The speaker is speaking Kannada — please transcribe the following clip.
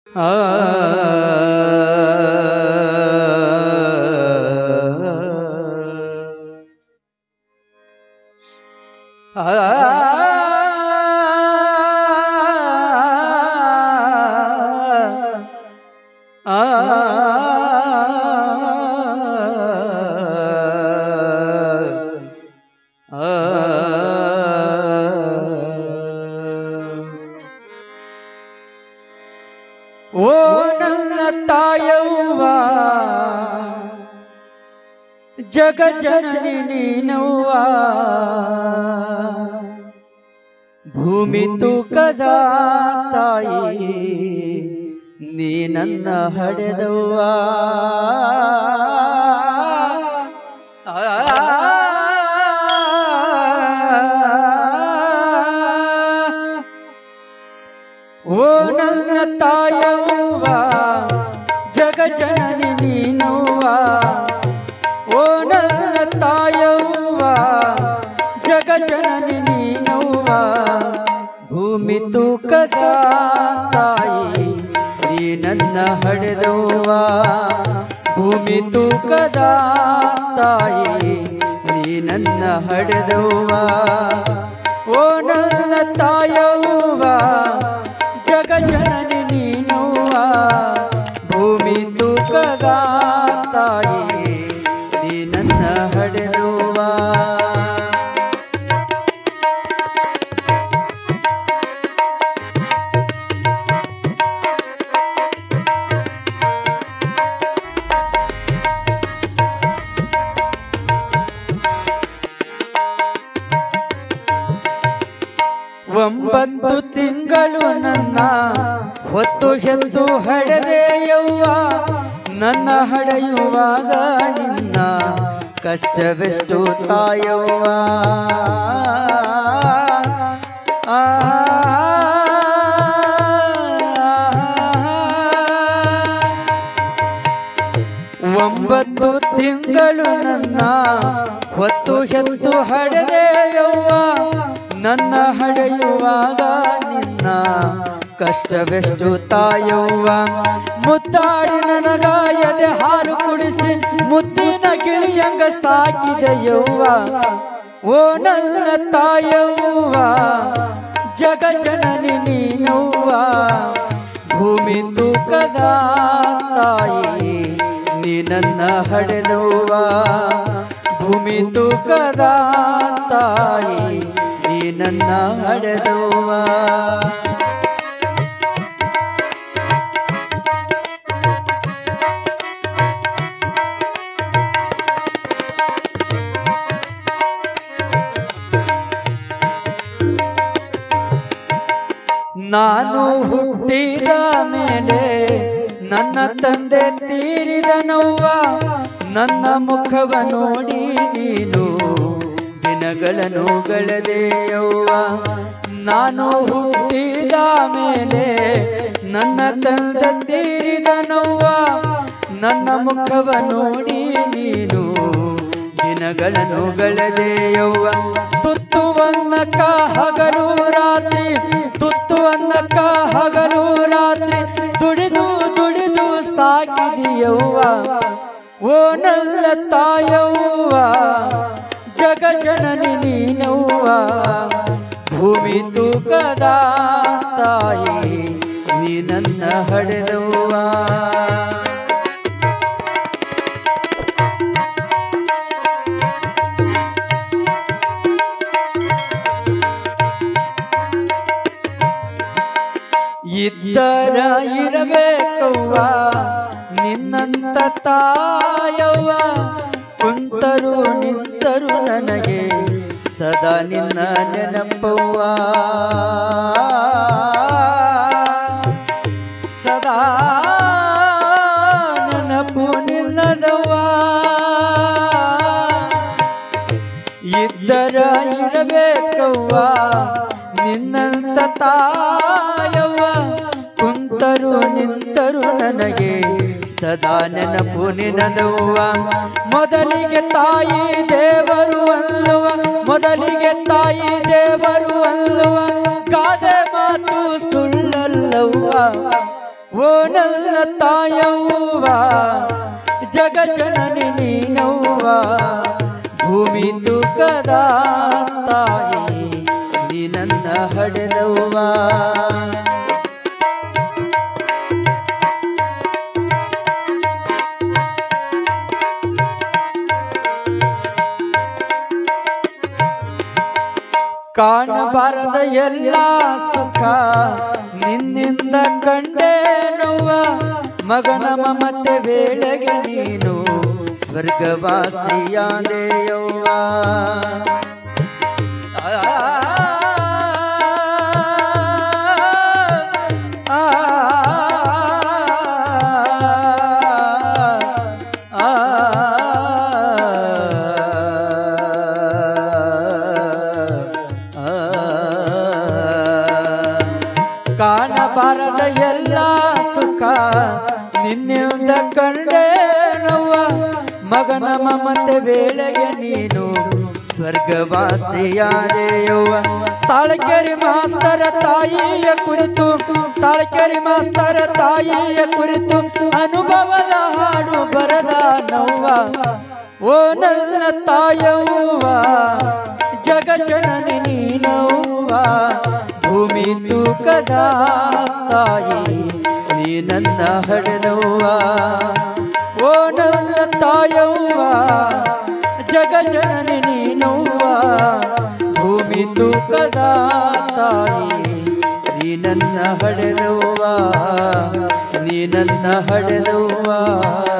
ಓ ನನ್ನ ತಾಯವ್ವ ಜಗ ಜನನಿ ನೀನವ್ವ ಭೂಮಿ ತೂಕದ ತಾಯಿ ನೀ ನನ್ನ ಹಡೆದವ್ವ ಓ ನನ್ನ ತಾಯವ್ವ ಜಗ ಜನನಿ ನೀನವ್ವ ಓ ನನ್ನ ತಾಯವ್ವ ಜಗ ಜನನಿ ನೀನವ್ವ ಭೂಮಿ ತೂಕದ ತಾಯಿ ನೀ ನನ್ನ ಹಡೆದವ್ವ ಭೂಮಿ ತೂಕದ ತಾಯಿ ನೀ ನನ್ನ ಹಡೆದವ್ವ ಓ ನನ್ನ ತಾಯವ್ವ ಜಗ ಜನನಿ ನೀನವ್ವ ಭೂಮಿ ತೂಕದ ತಾಯಿ ನೀ ನನ್ನ ಹಡೆದವ್ವ ಒಂಬತ್ತು ತಿಂಗಳು ನನ್ನ ಹೊತ್ತು ಹೆತ್ತು ಹಡೆದೆಯವ್ವ ನನ್ನ ಹಡೆಯುವಾಗ ನಿನ್ನ ಕಷ್ಟವೆಷ್ಟು ತಾಯವ್ವ ಆ ಒಂಬತ್ತು ತಿಂಗಳು ನನ್ನ ಹೊತ್ತು ಹೆತ್ತು ಹಡೆದೆಯವ್ವ ನನ್ನ ಹಡೆಯುವಾಗ ನಿನ್ನ ಕಷ್ಟವೆಷ್ಟು ತಾಯವ್ವ ಮುದ್ದಾಡಿ ನನಗಾಯದೆ ಹಾಲು ಕುಡಿಸಿ ಮುದ್ದಿನ ಗಿಳಿಯಂಗ ಸಾಕಿದೆಯವ್ವ ಓ ನನ್ನ ತಾಯವ್ವ ಜಗ ಜನನಿ ನೀನವ್ವ ಭೂಮಿ ತೂಕದ ತಾಯಿ ನೀ ನನ್ನ ಹಡೆದವ್ವ ಭೂಮಿ ತೂಕದ ತಾಯಿ ನೀ ನನ್ನ ಹಡೆದವ್ವ ನಾನು ಹುಟ್ಟಿದ ಮೇಲೆ ನನ್ನ ತಂದೆ ತೀರಿದ ನೋವ ನನ್ನ ಮುಖವ ನೋಡಿ ನೀನು ದಿನಗಳನ್ನು ಗಳದೆಯವ್ವ ನಾನು ಹುಟ್ಟಿದ ಮೇಲೆ ನನ್ನ ತಂದೆ ತೀರಿದ ನೋವ ನನ್ನ ಮುಖವ ನೋಡಿ ನೀನು ದಿನಗಳನ್ನು ಗಳದೆಯವ್ವ ತುತ್ತುವನ್ನಕ ಹಗಲು ರಾತ್ರಿ ತುತ್ತುವನ್ನಕ ಹಗಲು ರಾತ್ರಿ ದುಡಿದು ದುಡಿದು ಸಾಕಿದೆಯವ್ವ ಓ ನನ್ನ ತಾಯವ್ವ ಜಗ ಜನನಿ ನೀನವ್ವ ಭೂಮಿ ತೂಕದ ತಾಯಿ ನೀ ನನ್ನ ಹಡೆದವ್ವ ಇದ್ದರ ಇರಬೇಕವ್ವ ನಿನ್ನಂತ ತಾಯವ್ವ ಕುಂತರು ನಿಂತರು ನನಗೆ ಸದಾ ನಿನ್ನ ನೆನಪವ್ವ ಸದಾ ನೆನಪು ನಿನ್ನದವ್ವ ಇದ್ದರ ಇರಬೇಕವ್ವ ನಿನ್ನಂತ ತಾಯವ್ವ ಕುಂತರು ನಿಂತರು ನನಗೆ ಸದಾ ನೆನಪು ನಿನದವ್ವ ಮೊದಲಿಗೆ ತಾಯಿ ದೇವರು ಅಲ್ಲುವ ಮೊದಲಿಗೆ ತಾಯಿ ದೇವರು ಅಲ್ಲುವ ಗಾದೆ ಮಾತು ಸುಳ್ಳಲ್ಲವ್ವ ಓ ನನ್ನ ತಾಯವ್ವ ಜಗ ಜನನಿ ನೀನವ್ವ ಭೂಮಿ ತೂಕದ ತಾಯಿ ನೀ ನನ್ನ ಹಡೆದವ್ವ ಕಾಣಬಾರದ ಎಲ್ಲ ಸುಖ ನಿನ್ನಿಂದ ಕಂಡೇ ನೋವ ಮಗನ ಮಮತೆ ವೇಳೆಗೆ ನೀನು ಸ್ವರ್ಗವಾಸಿಯಾದೆಯವ್ವ ಆ, ಆ, ಕಾಣಬಾರದ ಎಲ್ಲ ಸುಖ ನಿನ್ನಿಂದ ಕಂಡೇ ನೋವ ಮಗನ ಮಮತೆ ವೇಳೆಗೆ ನೀನು ಸ್ವರ್ಗವಾಸಿಯಾದೆಯವ್ವ ತಾಳಕೆರೆ ಮಾಸ್ತರ ತಾಯಿಯ ಕುರಿತು ತಾಳಕೆರೆ ಮಾಸ್ತರ ತಾಯಿಯ ಕುರಿತು ಅನುಭವದ ಹಾಡು ಬರದ ನೋವ ಓ ನನ್ನ ತಾಯವ್ವ ಜಗ ಜನನಿ ನೀನವ್ವ ಭೂಮಿ ತೂಕದ ತಾಯಿ ನೀ ನನ್ನ ಹಡೆದವ್ವ ಓ ನನ್ನ ತಾಯವ್ವ ಜಗ ಜನನಿ ನೀನವ್ವ ಭೂಮಿ ತೂಕದ ತಾಯಿ ನೀ ನನ್ನ ಹಡೆದವ್ವ ನೀ ನನ್ನ ಹಡೆದವ್ವ